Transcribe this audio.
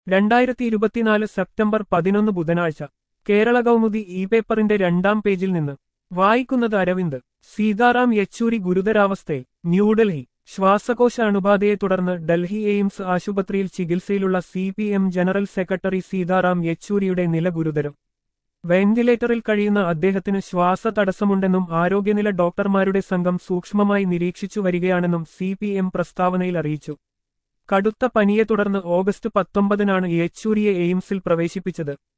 രണ്ടായിരത്തി ഇരുപത്തിനാല് സെപ്റ്റംബർ പതിനൊന്ന് ബുധനാഴ്ച കേരള കൗമുദി ഇ പേപ്പറിന്റെ രണ്ടാം പേജിൽ നിന്ന് വായിക്കുന്നത് അരവിന്ദ് സീതാറാം യെച്ചൂരി ഗുരുതരാവസ്ഥയിൽ ന്യൂഡൽഹി ശ്വാസകോശ അണുബാധയെ തുടർന്ന് ഡൽഹി എയിംസ് ആശുപത്രിയിൽ ചികിത്സയിലുള്ള C P M general secretary Sitaram യെച്ചൂരിയുടെ നില ഗുരുതരം വെന്റിലേറ്ററിൽ കഴിയുന്ന അദ്ദേഹത്തിന് ശ്വാസ തടസ്സമുണ്ടെന്നും ആരോഗ്യനില ഡോക്ടർമാരുടെ സംഘം സൂക്ഷ്മമായി നിരീക്ഷിച്ചു വരികയാണെന്നും സി പി എം പ്രസ്താവനയിൽ അറിയിച്ചു കടുത്ത പനിയെ തുടർന്ന് ഓഗസ്റ്റ് പത്തൊമ്പതിനാണ് യെച്ചൂരിയെ എയിംസിൽ പ്രവേശിപ്പിച്ചത്